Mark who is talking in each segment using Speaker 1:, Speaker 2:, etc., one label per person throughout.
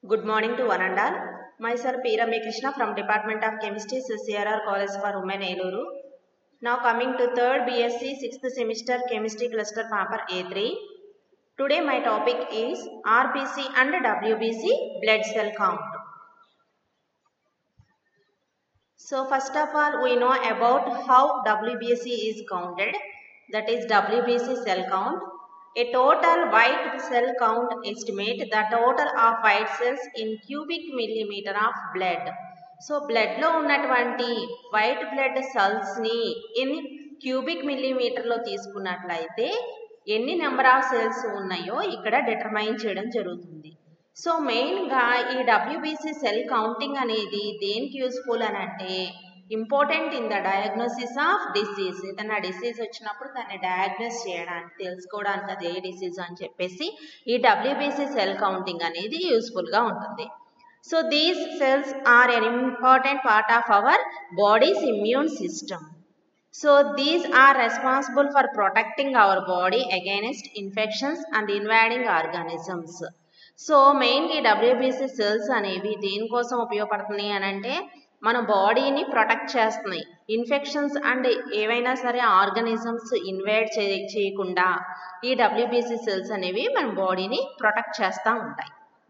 Speaker 1: Good morning to one and all. Myself P. Ramya Krishna from Department of Chemistry, CCRR College for Women, Eluru. Now coming to third BSc sixth semester Chemistry Cluster Paper A3. Today my topic is RBC and WBC blood cell count. So first of all we know about how WBC is counted that is WBC cell count. A total white cell count estimate the total of white cells in cubic millimeter of blood. So బ్లడ్లో ఉన్నటువంటి white blood సెల్స్ని in cubic మిల్లీమీటర్లో తీసుకున్నట్లయితే ఎన్ని number of cells ఉన్నాయో ఇక్కడ determine చేయడం జరుగుతుంది సో మెయిన్గా ఈ డబ్ల్యూబీసీ సెల్ కౌంటింగ్ అనేది దేనికి యూస్ఫుల్ అని అంటే important in the diagnosis of disease ఏదైనా డిసీజ్ వచ్చినప్పుడు దాన్ని డయాగ్నోస్ చేయడానికి తెలుసుకోవడానికి అది ఏ డిసీజ్ అని చెప్పేసి ఈ డబ్ల్యూబీసీ సెల్ కౌంటింగ్ అనేది యూస్ఫుల్గా ఉంటుంది so these cells are an important part of our body's immune system so these are responsible for protecting our body against infections and invading organisms so మెయిన్గా ఈ డబ్ల్యూబీసీ సెల్స్ అనేవి దేనికోసం ఉపయోగపడుతున్నాయి అని అంటే మన బాడీని ప్రొటెక్ట్ చేస్తున్నాయి ఇన్ఫెక్షన్స్ అండ్ ఏవైనా సరే ఆర్గానిజమ్స్ ఇన్వైడ్ చే చేయకుండా ఈ డబ్ల్యూబీసీ సెల్స్ అనేవి మన బాడీని ప్రొటెక్ట్ చేస్తూ ఉంటాయి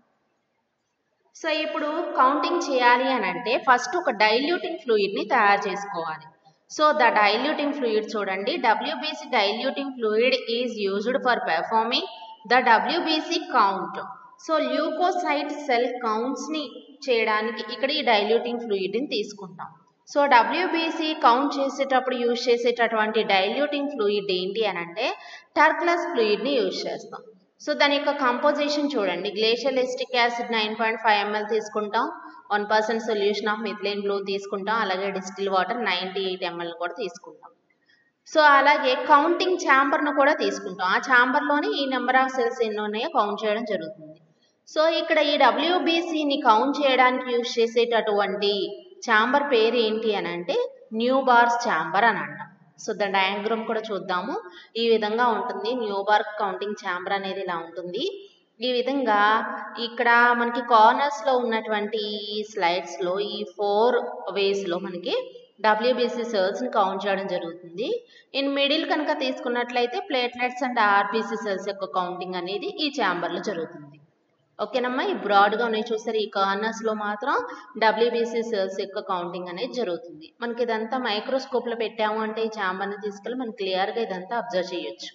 Speaker 1: సో ఇప్పుడు కౌంటింగ్ చేయాలి అని అంటే ఫస్ట్ ఒక డైల్యూటింగ్ ఫ్లూయిడ్ని తయారు చేసుకోవాలి సో ద డైల్యూటింగ్ ఫ్లూయిడ్ చూడండి WBC diluting fluid is used for performing the WBC count so leukocyte cell కౌంట్స్ని చేయడానికి ఇక్కడ ఈ డైల్యూటింగ్ ఫ్లూయిడ్ని తీసుకుంటాం సో డబ్ల్యూబీసీ కౌంట్ చేసేటప్పుడు యూజ్ చేసేటటువంటి డైల్యూటింగ్ ఫ్లూయిడ్ ఏంటి అని అంటే టర్క్లస్ ఫ్లూయిడ్ని యూజ్ చేస్తాం సో దాని యొక్క కంపోజిషన్ చూడండి glacial acetic acid nine point five ml తీసుకుంటాం one percent solution of methylene blue తీసుకుంటాం అలాగే distilled water ninety eight ml కూడా తీసుకుంటాం సో అలాగే కౌంటింగ్ ఛాంబర్ను కూడా తీసుకుంటాం ఆ ఛాంబర్లోనే ఈ నెంబర్ ఆఫ్ సెల్స్ ఎన్ని ఉన్నాయో కౌంట్ చేయడం జరుగుతుంది సో ఇక్కడ ఈ డబ్ల్యూబీసీని కౌంట్ చేయడానికి యూజ్ చేసేటటువంటి ఛాంబర్ పేరు ఏంటి అని అంటే న్యూ బార్స్ ఛాంబర్ అని అంటాం సో ద డయాగ్రామ్ కూడా చూద్దాము ఈ విధంగా ఉంటుంది న్యూ బార్ కౌంటింగ్ ఛాంబర్ అనేది ఇలా ఉంటుంది ఈ విధంగా ఇక్కడ మనకి కార్నర్స్లో ఉన్నటువంటి ఈ స్లైడ్స్లో ఈ ఫోర్ వేస్లో మనకి డబ్ల్యూబీసీ సెల్స్ని కౌంట్ చేయడం జరుగుతుంది ఇన్ మిడిల్ కనుక తీసుకున్నట్లయితే ప్లేట్లెట్స్ అండ్ ఆర్బీసీ సెల్స్ యొక్క కౌంటింగ్ అనేది ఈ ఛాంబర్లో జరుగుతుంది ఓకేనమ్మా ఈ బ్రాడ్గా ఉన్నాయి చూస్తారు ఈ కార్నర్స్లో మాత్రం డబ్ల్యూబీసీ సెల్స్ యొక్క కౌంటింగ్ అనేది జరుగుతుంది మనకి ఇదంతా మైక్రోస్కోప్లో పెట్టాము అంటే ఈ ఛాంబర్ని తీసుకెళ్ళి మనం క్లియర్గా ఇదంతా అబ్జర్వ్ చేయొచ్చు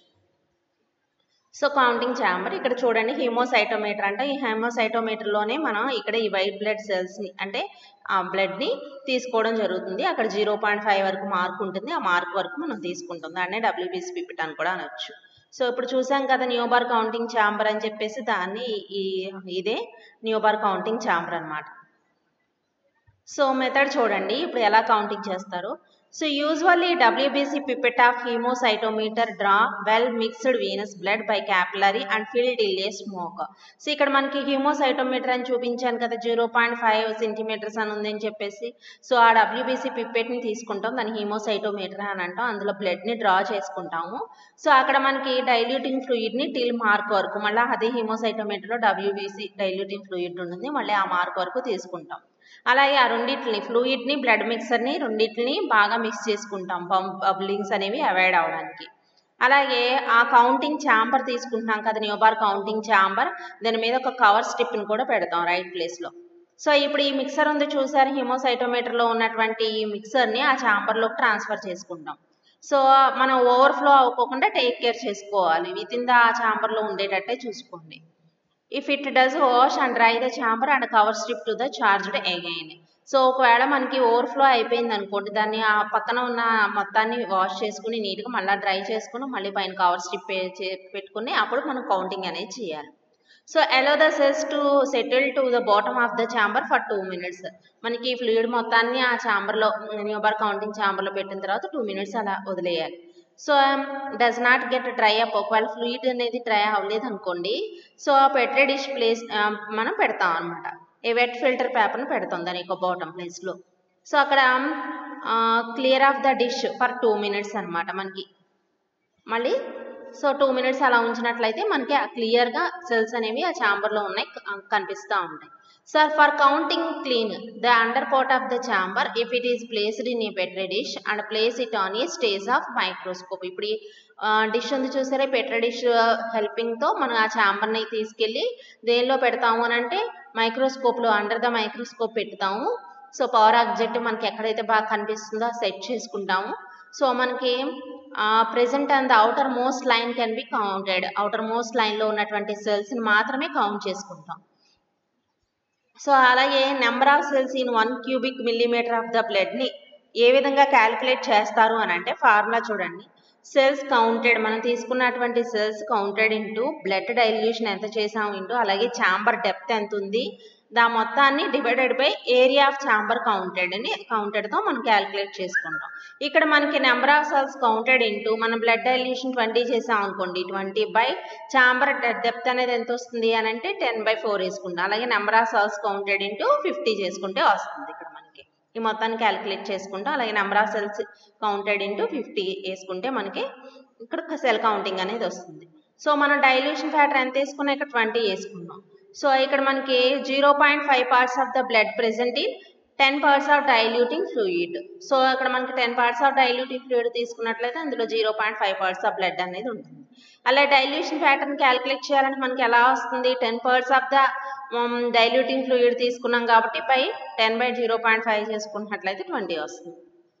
Speaker 1: సో కౌంటింగ్ ఛాంబర్ ఇక్కడ చూడండి హీమోసైటోమీటర్ అంటే ఈ హీమోసైటోమీటర్లోనే మనం ఇక్కడ ఈ వైట్ బ్లడ్ సెల్స్ని అంటే ఆ బ్లడ్ని తీసుకోవడం జరుగుతుంది అక్కడ జీరో పాయింట్ ఫైవ్ వరకు మార్క్ ఉంటుంది ఆ మార్క్ వరకు మనం తీసుకుంటాం దాన్నే డబ్ల్యూబీసీ పిపిట్ అని కూడా అనొచ్చు సో ఇప్పుడు చూసాం కదా న్యూబార్ కౌంటింగ్ ఛాంబర్ అని చెప్పేసి దాన్ని ఈ ఇదే న్యూబార్ కౌంటింగ్ ఛాంబర్ అనమాట సో మెథడ్ చూడండి ఇప్పుడు ఎలా కౌంటింగ్ చేస్తారు so usually WBC pipette of hemocytometer draw well mixed venous blood by capillary and filled till a smoke so ఇక్కడ మనకి హీమోసైటోమీటర్ అని చూపించాను కదా జీరో పాయింట్ ఫైవ్ సెంటీమీటర్స్ అని ఉందని చెప్పేసి సో ఆ డబ్ల్యూబీసీ పిప్పెట్ని తీసుకుంటాం దాన్ని హీమోసైటోమీటర్ అని అంటాం అందులో బ్లడ్ని డ్రా చేసుకుంటాము సో అక్కడ మనకి డైల్యూటింగ్ ఫ్లూయిడ్ని టిల్ మార్క్ వరకు మళ్ళీ అదే హీమోసైటోమీటర్లో డబ్ల్యూబీసీ డైల్యూటింగ్ ఫ్లూయిడ్ ఉంటుంది మళ్ళీ ఆ మార్క్ వరకు తీసుకుంటాం అలాగే ఆ రెండింటిని ఫ్లూయిడ్ని బ్లడ్ మిక్సర్ని రెండింటిని బాగా మిక్స్ చేసుకుంటాం బబ్లింగ్స్ అనేవి అవాయిడ్ అవడానికి అలాగే ఆ కౌంటింగ్ ఛాంబర్ తీసుకుంటున్నాం కదా న్యూబార్ కౌంటింగ్ ఛాంబర్ దాని మీద ఒక కవర్ స్టిప్ని కూడా పెడతాం రైట్ ప్లేస్లో సో ఇప్పుడు ఈ మిక్సర్ ఉంది చూసారు హిమోసైటోమీటర్లో ఉన్నటువంటి ఈ మిక్సర్ని ఆ ఛాంబర్లోకి ట్రాన్స్ఫర్ చేసుకుంటాం సో మనం ఓవర్ఫ్లో అవ్వకుండా టేక్ కేర్ చేసుకోవాలి విత్ ఇన్ ద ఛాంబర్లో ఉండేటట్టే చూసుకోండి if it does wash and dry the chamber and cover strip to the charged again so ఒకవేళ మనకి ఓవర్ఫ్లో అయిపోయింది అనుకోండి దాన్ని ఆ పక్కన ఉన్న మొత్తాన్ని వాష్ చేసుకుని నీట్గా మళ్ళీ డ్రై చేసుకుని మళ్ళీ పైన కవర్ స్ట్రిప్ పెట్టుకుని అప్పుడు మనం కౌంటింగ్ అనేది చేయాలి so allow the cells to settle to the bottom of the chamber for two minutes మనకి ఫ్లూయిడ్ మొత్తాన్ని ఆ ఛాంబర్లో న్యూబార్ కౌంటింగ్ ఛాంబర్లో పెట్టిన తర్వాత టూ మినిట్స్ అలా వదిలేయాలి so does not get dry up ఒకవేళ ఫ్లూయిడ్ అనేది డ్రై అవ్వలేదు అనుకోండి సో ఆ పెట్టే డిష్ ప్లేస్ మనం పెడతాం అనమాట ఏ వెట్ ఫిల్టర్ పేపర్ని పెడతాం దాని యొక్క బాటమ్ ప్లేస్లో సో అక్కడ clear of the dish for two minutes అనమాట మనకి మళ్ళీ సో టూ మినిట్స్ అలా ఉంచినట్లయితే మనకి క్లియర్గా సెల్స్ అనేవి ఆ ఛాంబర్లో ఉన్నాయి క- కనిపిస్తూ ఉంటాయి Sir, for counting clean the under part of the chamber if it is placed in a petri dish and place it on a stage of microscope. ఇప్పుడు ఈ డిష్ ఉంది చూసారా పెట్రీ డిష్ హెల్పింగ్తో మనం ఆ ఛాంబర్ని తీసుకెళ్ళి దేనిలో పెడతాము అని అంటే మైక్రోస్కోప్లో అండర్ ద మైక్రోస్కోప్ పెడతాము సో పవర్ ఆబ్జెక్ట్ మనకి ఎక్కడైతే బాగా కనిపిస్తుందో సెట్ చేసుకుంటాము సో మనకి present and the outermost line can be counted outermost లైన్లో ఉన్నటువంటి సెల్స్ని మాత్రమే కౌంట్ చేసుకుంటాం సో అలాగే number of cells in one cubic millimeter of the బ్లడ్ని ఏ విధంగా క్యాలిక్యులేట్ చేస్తారు అని అంటే ఫార్ములా చూడండి సెల్స్ కౌంటెడ్ మనం తీసుకున్నటువంటి cells counted into blood dilution ఎంత చేసాము ఇంటూ అలాగే ఛాంబర్ డెప్త్ ఎంత ఉంది దా మొత్తాన్ని divided by area of chamber counted అని కౌంటెడ్తో మనం క్యాలిక్యులేట్ చేసుకుంటాం ఇక్కడ మనకి number of cells counted into మనం బ్లడ్ డైల్యూషన్ ట్వంటీ చేసాం అనుకోండి ట్వంటీ బై ఛాంబర్ డెప్త్ అనేది ఎంత వస్తుంది అని అంటే టెన్ బై ఫోర్ వేసుకుంటాం అలాగే number of cells counted into fifty చేసుకుంటే వస్తుంది ఇక్కడ మనకి ఈ మొత్తాన్ని క్యాలిక్యులేట్ చేసుకుంటాం అలాగే number of cells counted into fifty వేసుకుంటే మనకి ఇక్కడ సెల్ కౌంటింగ్ అనేది వస్తుంది సో మనం డైల్యూషన్ ఫ్యాక్టర్ ఎంత వేసుకున్నా ఇక్కడ ట్వంటీ వేసుకున్నాం సో ఇక్కడ మనకి zero point five parts of the blood present in ten parts of diluting fluid so అక్కడ మనకి ten parts of diluting fluid తీసుకున్నట్లయితే అందులో zero point five parts of blood అనేది ఉంటుంది అలా డైల్యూషన్ ప్యాటర్న్ క్యాలిక్యులేట్ చేయాలంటే మనకి ఎలా వస్తుంది ten parts of the diluting fluid తీసుకున్నాం కాబట్టి by ten by zero point five చేసుకున్నట్లయితే ట్వంటీ వస్తుంది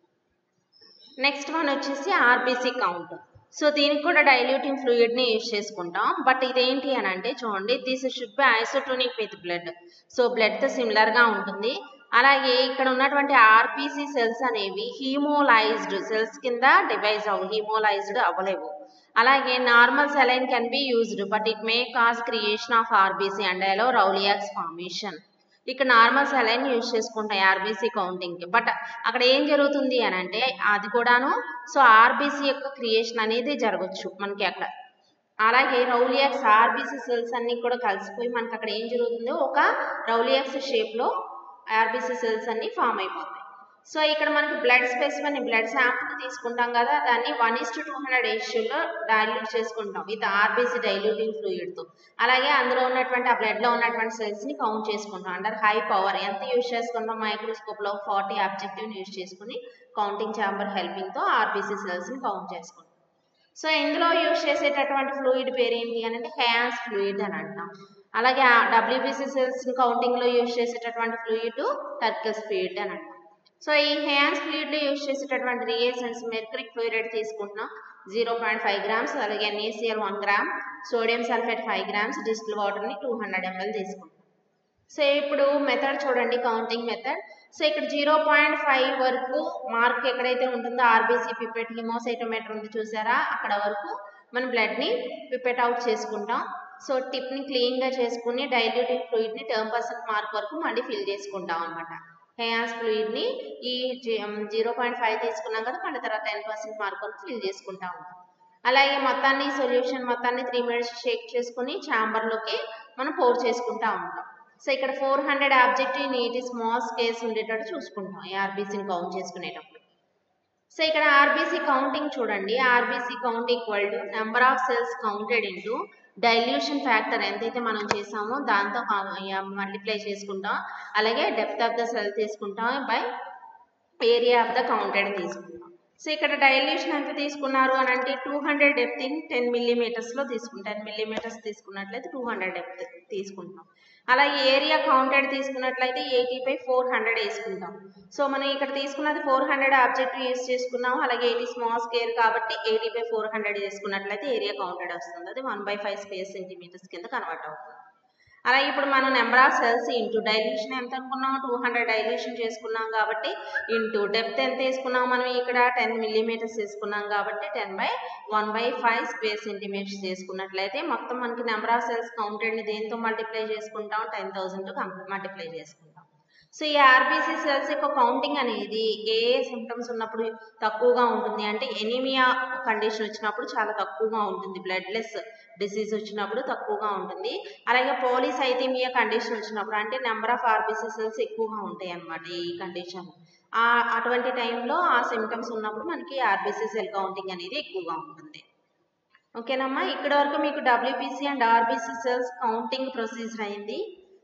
Speaker 1: నెక్స్ట్ వన్ వచ్చేసి ఆర్బీసీ కౌంట్ సో దీనికి కూడా డైల్యూటింగ్ ఫ్లూయిడ్ని యూజ్ చేసుకుంటాం బట్ ఇదేంటి అని అంటే చూడండి this should be isotonic with blood so బ్లడ్తో సిమిలర్గా ఉంటుంది అలాగే ఇక్కడ ఉన్నటువంటి ఆర్పిసి సెల్స్ అనేవి హీమోలైజ్డ్ సెల్స్ కింద డివైజ్ అవ్వ హీమోలైజ్డ్ అవ్వలేవు అలాగే normal saline can be used but it may cause creation of RBC and also rouleaux formation ఇక్కడ నార్మల్ సెలైన్ యూజ్ చేసుకుంటాయి ఆర్బీసీ కౌంటింగ్కి బట్ అక్కడ ఏం జరుగుతుంది అని అంటే అది కూడాను సో ఆర్బీసీ యొక్క క్రియేషన్ అనేది జరగచ్చు మనకి అక్కడ అలాగే రౌలియాక్స్ ఆర్బీసీ సెల్స్ అన్ని కూడా కలిసిపోయి మనకి అక్కడ ఏం జరుగుతుందో ఒక రౌలియాక్స్ షేప్లో ఆర్బీసీ సెల్స్ అన్ని ఫామ్ అయిపోతాయి సో ఇక్కడ మనకి బ్లడ్ స్పెసిఫిన్ బ్లడ్ శాంపుల్ తీసుకుంటాం కదా దాన్ని one is to two hundred రేషియోలో డైల్యూట్ చేసుకుంటాం విత్ ఆర్బీసీ డైల్యూటింగ్ ఫ్లూయిడ్తో అలాగే అందులో ఉన్నటువంటి ఆ బ్లడ్లో ఉన్నటువంటి సెల్స్ని కౌంట్ చేసుకుంటాం అండర్ హై పవర్ ఎంత యూజ్ చేసుకుంటాం మైక్రోస్కోప్లో ఫార్టీ ఆబ్జెక్టివ్ని యూజ్ చేసుకుని కౌంటింగ్ ఛాంబర్ హెల్పింగ్తో ఆర్బీసీ సెల్స్ని కౌంట్ చేసుకుంటాం సో ఇందులో యూజ్ చేసేటటువంటి ఫ్లూయిడ్ పేరు ఏంటి అని అంటే హ్యాన్స్ ఫ్లూయిడ్ అని అంటాం అలాగే డబ్ల్యూబీసీ సెల్స్ కౌంటింగ్లో యూజ్ చేసేటటువంటి ఫ్లూయిడ్ టర్కస్ ఫ్లూయిడ్ అని అంటాం సో ఈ హ్యాండ్స్ ఫ్లూయిడ్లో యూజ్ చేసేటటువంటి రియేషన్స్ మెర్కరిక్ ఫ్లూయిడ్ తీసుకుంటున్నాం జీరో పాయింట్ ఫైవ్ గ్రామ్స్ అలాగే NaCl one gram sodium sulphate five grams distilled వాటర్ని టూ హండ్రెడ్ ఎంఎల్ తీసుకుంటాం సో ఇప్పుడు మెథడ్ చూడండి కౌంటింగ్ మెథడ్ సో ఇక్కడ జీరో పాయింట్ ఫైవ్ వరకు మార్క్ ఎక్కడైతే ఉంటుందో ఆర్బీసీ పిపెట్ హిమోసైటోమీటర్ ఉంది చూసారా అక్కడ వరకు మన బ్లడ్ని పిపెట్ అవుట్ చేసుకుంటాం సో టిప్ని క్లీన్గా చేసుకుని డైల్యూటింగ్ ఫ్లూయిడ్ని టర్మ్ పర్సెంట్ మార్క్ వరకు మళ్ళీ ఫిల్ చేసుకుంటాం అనమాట హెయాస్ ఫ్లూయిడ్ని ఈ జీరో పాయింట్ ఫైవ్ తీసుకున్నాం కదా మళ్ళీ తర్వాత టెన్ పర్సెంట్ మార్క్ వరకు ఫిల్ చేసుకుంటా ఉంటాం అలాగే మొత్తాన్ని సొల్యూషన్ మొత్తాన్ని త్రీ మినిట్స్ షేక్ చేసుకుని ఛాంబర్లోకి మనం పోర్ చేసుకుంటా ఉంటాం సో ఇక్కడ ఫోర్ హండ్రెడ్ ఆబ్జెక్టివ్ నీటి స్మాల్ స్కేల్స్ ఉండేటట్టు చూసుకుంటాం ఈ ఆర్బీసీని కౌంట్ చేసుకునేటప్పుడు సో ఇక్కడ ఆర్బీసీ కౌంటింగ్ చూడండి RBC count equal to number of cells counted into dilution factor ఎంతైతే మనం చేసామో దాంతో మల్టిప్లై చేసుకుంటాం అలాగే డెప్త్ ఆఫ్ ద సెల్ తీసుకుంటాం by area of the counted తీసుకుంటాం సో ఇక్కడ డైల్యూషన్ ఎంత తీసుకున్నారు అని అంటే two hundred depth in ten మిల్లీమీటర్స్లో తీసుకుంటాం టెన్ మిల్లీమీటర్స్ తీసుకున్నట్లయితే టూ హండ్రెడ్ డెప్త్ తీసుకుంటాం అలాగే ఏరియా కౌంటెడ్ తీసుకున్నట్లయితే ఎయిటీ బై ఫోర్ హండ్రెడ్ వేసుకుంటాం సో మనం ఇక్కడ తీసుకున్నది ఫోర్ హండ్రెడ్ ఆబ్జెక్ట్ యూస్ చేసుకున్నాం అలాగే ఎయిటీ స్మాల్ స్కేర్ కాబట్టి ఎయిటీ బై ఫోర్ హండ్రెడ్ చేసుకున్నట్లయితే ఏరియా కౌంటెడ్ వస్తుంది అది one by five space centimeters కింద కన్వర్ట్ అవుతుంది అలాగే ఇప్పుడు మనం number of cells into dilution ఎంత అనుకున్నాం టూ హండ్రెడ్ డైల్యూషన్ చేసుకున్నాం కాబట్టి ఇంటూ డెప్త్ ఎంత వేసుకున్నాం మనం ఇక్కడ టెన్ మిల్లీమీటర్స్ వేసుకున్నాం కాబట్టి ten by one by five square centimeters చేసుకున్నట్లయితే మొత్తం మనకి నెంబర్ ఆఫ్ సెల్స్ కౌంటెడ్ని దేంతో మల్టిప్లై చేసుకుంటాం టెన్ థౌసండ్ మల్టిప్లై చేసుకుంటాం సో ఈ ఆర్బీసీ సెల్స్ యొక్క కౌంటింగ్ అనేది ఏ ఏ సిమ్టమ్స్ ఉన్నప్పుడు తక్కువగా ఉంటుంది అంటే ఎనీమియా కండిషన్ వచ్చినప్పుడు చాలా తక్కువగా ఉంటుంది బ్లడ్లెస్ డిసీజ్ వచ్చినప్పుడు తక్కువగా ఉంటుంది అలాగే పోలీసైథీమియా కండిషన్ వచ్చినప్పుడు అంటే నెంబర్ ఆఫ్ ఆర్బీసీ సెల్స్ ఎక్కువగా ఉంటాయి అన్నమాట ఈ కండిషన్ అటువంటి టైంలో ఆ సిమ్టమ్స్ ఉన్నప్పుడు మనకి ఆర్బీసీ సెల్ కౌంటింగ్ అనేది ఎక్కువగా ఉంటుంది ఓకేనమ్మా ఇక్కడ వరకు మీకు WBC and RBC cells counting procedure అయింది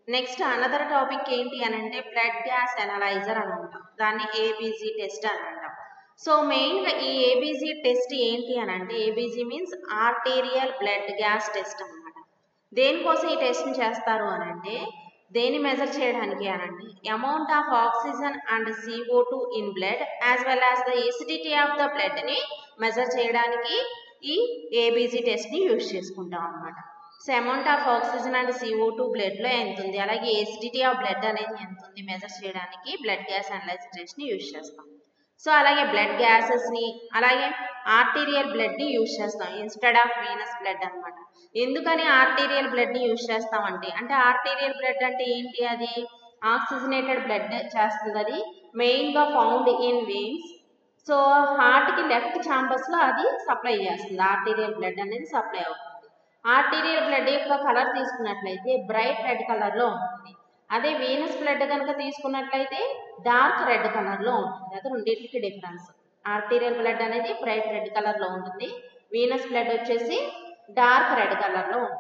Speaker 1: నెక్స్ట్ అనదర్ టాపిక్ ఏంటి అని అంటే బ్లడ్ గ్యాస్ అనలైజర్ అని అంటాం దాన్ని ఏబీజీ టెస్ట్ అని అంటాం సో మెయిన్గా ఈ ఏబీజీ టెస్ట్ ఏంటి అని అంటే ABG means arterial blood gas test అనమాట దేనికోసం ఈ టెస్ట్ని చేస్తారు అని అంటే దేని మెజర్ చేయడానికి అనండి amount of oxygen and CO two in blood as well as the acidity of the బ్లడ్ని మెజర్ చేయడానికి ఈ ఏబీజీ టెస్ట్ని యూజ్ చేసుకుంటాం అనమాట so amount of oxygen and CO two బ్లడ్లో ఎంత ఉంది అలాగే ఎసిడిటీ ఆఫ్ బ్లడ్ అనేది ఎంత ఉంది మెజర్ చేయడానికి బ్లడ్ గ్యాస్ అనలైజర్ టెస్ట్ని యూజ్ చేస్తాం సో అలాగే బ్లడ్ గ్యాసెస్ని అలాగే ఆర్టీరియల్ బ్లడ్ని యూజ్ చేస్తాం ఇన్స్టెడ్ ఆఫ్ వీనస్ బ్లడ్ అనమాట ఎందుకని ఆర్టీరియల్ బ్లడ్ని యూజ్ చేస్తామంటే అంటే ఆర్టీరియల్ బ్లడ్ అంటే ఏంటి అది ఆక్సిజనేటెడ్ బ్లడ్ చేస్తుంది అది మెయిన్గా ఫౌండ్ ఇన్ వెయిన్స్ సో హార్ట్కి లెఫ్ట్ ఛాంబర్స్లో అది సప్లై చేస్తుంది ఆర్టీరియల్ బ్లడ్ అనేది సప్లై అవుతుంది ఆర్టీరియల్ బ్లడ్ యొక్క కలర్ తీసుకున్నట్లయితే బ్రైట్ రెడ్ కలర్లో ఉంటుంది అదే వీనస్ బ్లడ్ కనుక తీసుకున్నట్లయితే డార్క్ రెడ్ కలర్లో ఉంటుంది అది రెండింటికి డిఫరెన్స్ ఆర్టీరియల్ బ్లడ్ అనేది బ్రైట్ రెడ్ కలర్లో ఉంటుంది వీనస్ బ్లడ్ వచ్చేసి డార్క్ రెడ్ కలర్లో ఉంటుంది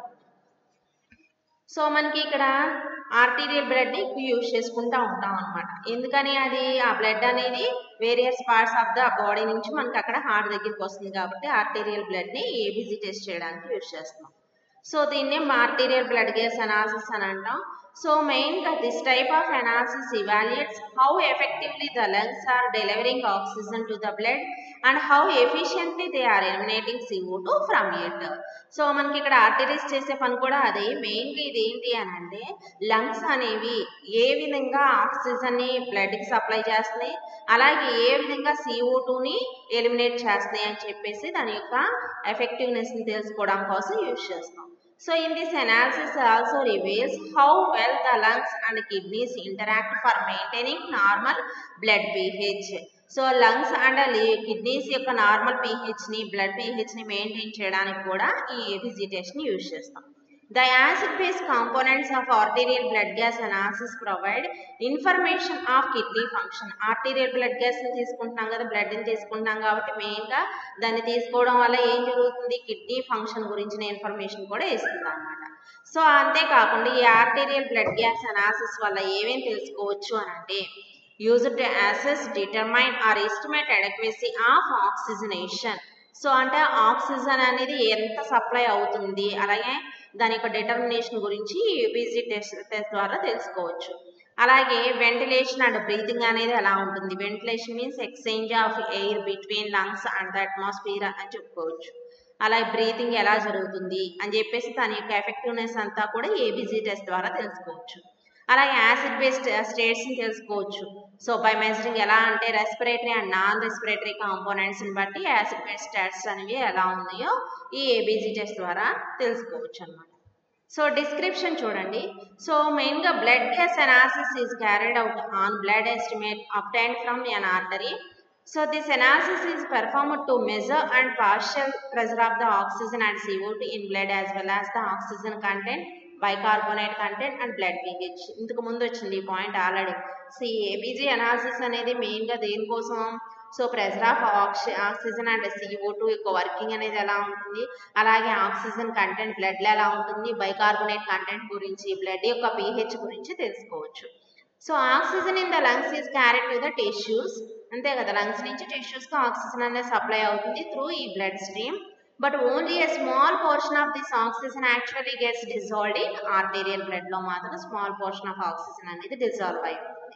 Speaker 1: సో మనకి ఇక్కడ ఆర్టీరియల్ బ్లడ్ని ఎక్కువ యూజ్ చేసుకుంటూ ఉంటాం అనమాట ఎందుకని అది ఆ బ్లడ్ అనేది various parts of the body నుంచి మనకి అక్కడ హార్ట్ దగ్గరికి వస్తుంది కాబట్టి ఆర్టీరియల్ బ్లడ్ని ఏబీజీ టెస్ట్ చేయడానికి యూజ్ చేస్తాం సో దీన్నే ఆర్టీరియల్ బ్లడ్ గ్యాస్ అనాలిసిస్ అని అంటాం సో మెయిన్గా this type of analysis evaluates how effectively the lungs are delivering oxygen to the blood and how efficiently they are eliminating CO two from it so మనకి ఇక్కడ arteries చేసే పని కూడా అదే మెయిన్గా ఇది ఏంటి అని అంటే లంగ్స్ అనేవి ఏ విధంగా ఆక్సిజన్ని బ్లడ్కి సప్లై చేస్తున్నాయి అలాగే ఏ విధంగా సిఓ టూని ఎలిమినేట్ చేస్తున్నాయి అని చెప్పేసి దాని యొక్క ఎఫెక్టివ్నెస్ని తెలుసుకోవడం కోసం యూజ్ చేస్తాం So in this analysis also reveals how well the lungs and kidneys interact for maintaining normal blood pH. So lungs and kidneys యొక్క నార్మల్ పీహెచ్ని బ్లడ్ పీహెచ్ని మెయింటైన్ చేయడానికి కూడా ఈ ఏబీజీ టెస్ట్ని యూజ్ చేస్తాం the acid base components of arterial blood gas analysis provide information of kidney function arterial blood గ్యాస్ని తీసుకుంటున్నాం కదా బ్లడ్ని తీసుకుంటున్నాం కాబట్టి మెయిన్గా దాన్ని తీసుకోవడం వల్ల ఏం జరుగుతుంది కిడ్నీ ఫంక్షన్ గురించిన ఇన్ఫర్మేషన్ కూడా ఇస్తుంది అనమాట సో అంతేకాకుండా ఈ ఆర్టీరియల్ బ్లడ్ గ్యాస్ అనాలిసిస్ వల్ల ఏమేమి తెలుసుకోవచ్చు అని అంటే used to assess determine or estimate adequacy of oxygenation so అంటే ఆక్సిజన్ అనేది ఎంత సప్లై అవుతుంది అలాగే దాని యొక్క డిటర్మినేషన్ గురించి యూబీసీ టెస్ట్ టెస్ట్ ద్వారా తెలుసుకోవచ్చు అలాగే వెంటిలేషన్ అండ్ బ్రీతింగ్ అనేది ఎలా ఉంటుంది ventilation means exchange of air between lungs and the atmosphere అని చెప్పుకోవచ్చు అలాగే బ్రీతింగ్ ఎలా జరుగుతుంది అని చెప్పేసి దాని యొక్క ఎఫెక్టివ్నెస్ అంతా కూడా ఏబీజీ టెస్ట్ ద్వారా తెలుసుకోవచ్చు అలాగే యాసిడ్ బేస్డ్ స్టేట్స్ని తెలుసుకోవచ్చు సో బై మెజరింగ్ ఎలా అంటే రెస్పిరేటరీ అండ్ నాన్ రెస్పిరేటరీ కాంపోనెంట్స్ని బట్టి యాసిడ్ బేస్డ్ స్టాట్స్ అనేవి ఎలా ఉన్నాయో ఈ ఏబీజీ టెస్ట్ ద్వారా తెలుసుకోవచ్చు అనమాట సో డిస్క్రిప్షన్ చూడండి సో మెయిన్గా blood gas analysis is carried out on blood estimate obtain from an artery so this analysis is performed to measure and partial pressure of the oxygen and CO2 in blood as well as the oxygen content bicarbonate content and blood pH ఇంతకు ముందు వచ్చింది ఈ point already so ఈ ABG analysis అనేది మెయిన్గా దేనికోసం so pressure of oxy oxygen and CO two యొక్క working అనేది ఎలా ఉంటుంది అలాగే ఆక్సిజన్ కంటెంట్ బ్లడ్లో ఎలా ఉంటుంది బైకార్బోనేట్ కంటెంట్ గురించి బ్లడ్ యొక్క పీహెచ్ గురించి తెలుసుకోవచ్చు so oxygen in the lungs is carried to the tissues అంతే కదా లంగ్స్ నుంచి టిష్యూస్కి ఆక్సిజన్ అనేది సప్లై అవుతుంది త్రూ ఈ blood stream but only a small portion of this oxygen actually gets dissolved in arterial బ్లడ్లో మాత్రం స్మాల్ పోర్షన్ ఆఫ్ ఆక్సిజన్ అనేది డిజాల్వ్ అయి ఉంటుంది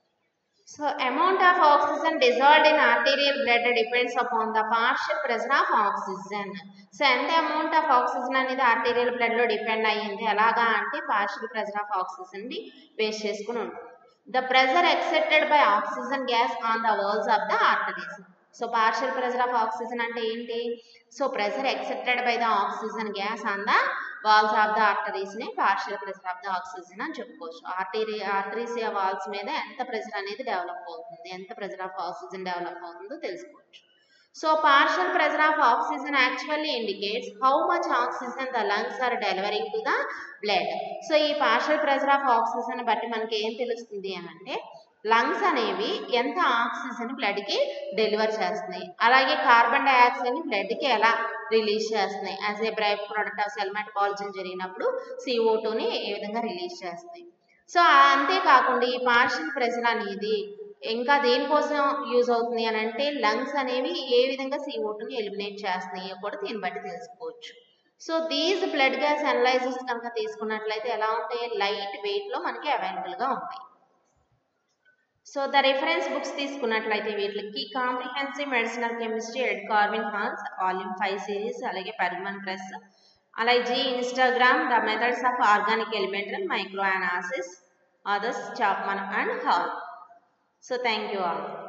Speaker 1: so amount of oxygen dissolved in arterial blood depends upon the partial pressure of oxygen so ఎంత amount of oxygen అనేది arterial బ్లడ్లో depend అయ్యింది ఎలాగా అంటే పార్షియల్ ప్రెజర్ ఆఫ్ ఆక్సిజన్ని బేస్ చేసుకుని ఉంటుంది the pressure exerted by oxygen gas on the walls of the arteries so partial pressure of oxygen అంటే ఏంటి so pressure exerted by the oxygen gas on the walls of the arteries ని partial pressure of the oxygen అని చెప్పుకోవచ్చు artery arteries walls మీద ఎంత pressure అనేది develop అవుతుంది ఎంత ప్రెజర్ ఆఫ్ ఆక్సిజన్ డెవలప్ అవుతుందో తెలుసుకోవచ్చు so partial pressure of oxygen actually indicates how much oxygen the lungs are delivering to the blood so ఈ పార్షియల్ ప్రెజర్ ఆఫ్ ఆక్సిజన్ బట్టి మనకి ఏం తెలుస్తుంది అని అంటే లంగ్స్ అనేవి ఎంత ఆక్సిజన్ బ్లడ్కి డెలివర్ చేస్తున్నాయి అలాగే కార్బన్ డైఆక్సైడ్ని బ్లడ్కి ఎలా రిలీజ్ చేస్తున్నాయి as a by product of cell metabolism జరిగినప్పుడు సిఓ టూని ఏ విధంగా రిలీజ్ చేస్తున్నాయి సో అంతేకాకుండా ఈ పార్షియల్ ప్రెషర్ అనేది ఇంకా దేనికోసం యూజ్ అవుతుంది అని అంటే లంగ్స్ అనేవి ఏ విధంగా CO2 ని ఎలిమినేట్ చేస్తున్నాయో కూడా దీన్ని బట్టి తెలుసుకోవచ్చు so these blood gas analysers కనుక తీసుకున్నట్లయితే ఎలా ఉంటాయి లైట్ వెయిట్లో మనకి అవైలబుల్గా ఉంటాయి సో ద రిఫరెన్స్ బుక్స్ తీసుకున్నట్లయితే వీటికి comprehensive medicinal chemistry ed Corwin Hansch volume five series అలాగే పర్మన్ ప్రెస్ అలాగే G Ingram the methods of organic elemental micro analysis others Chapman and Hall so thank you all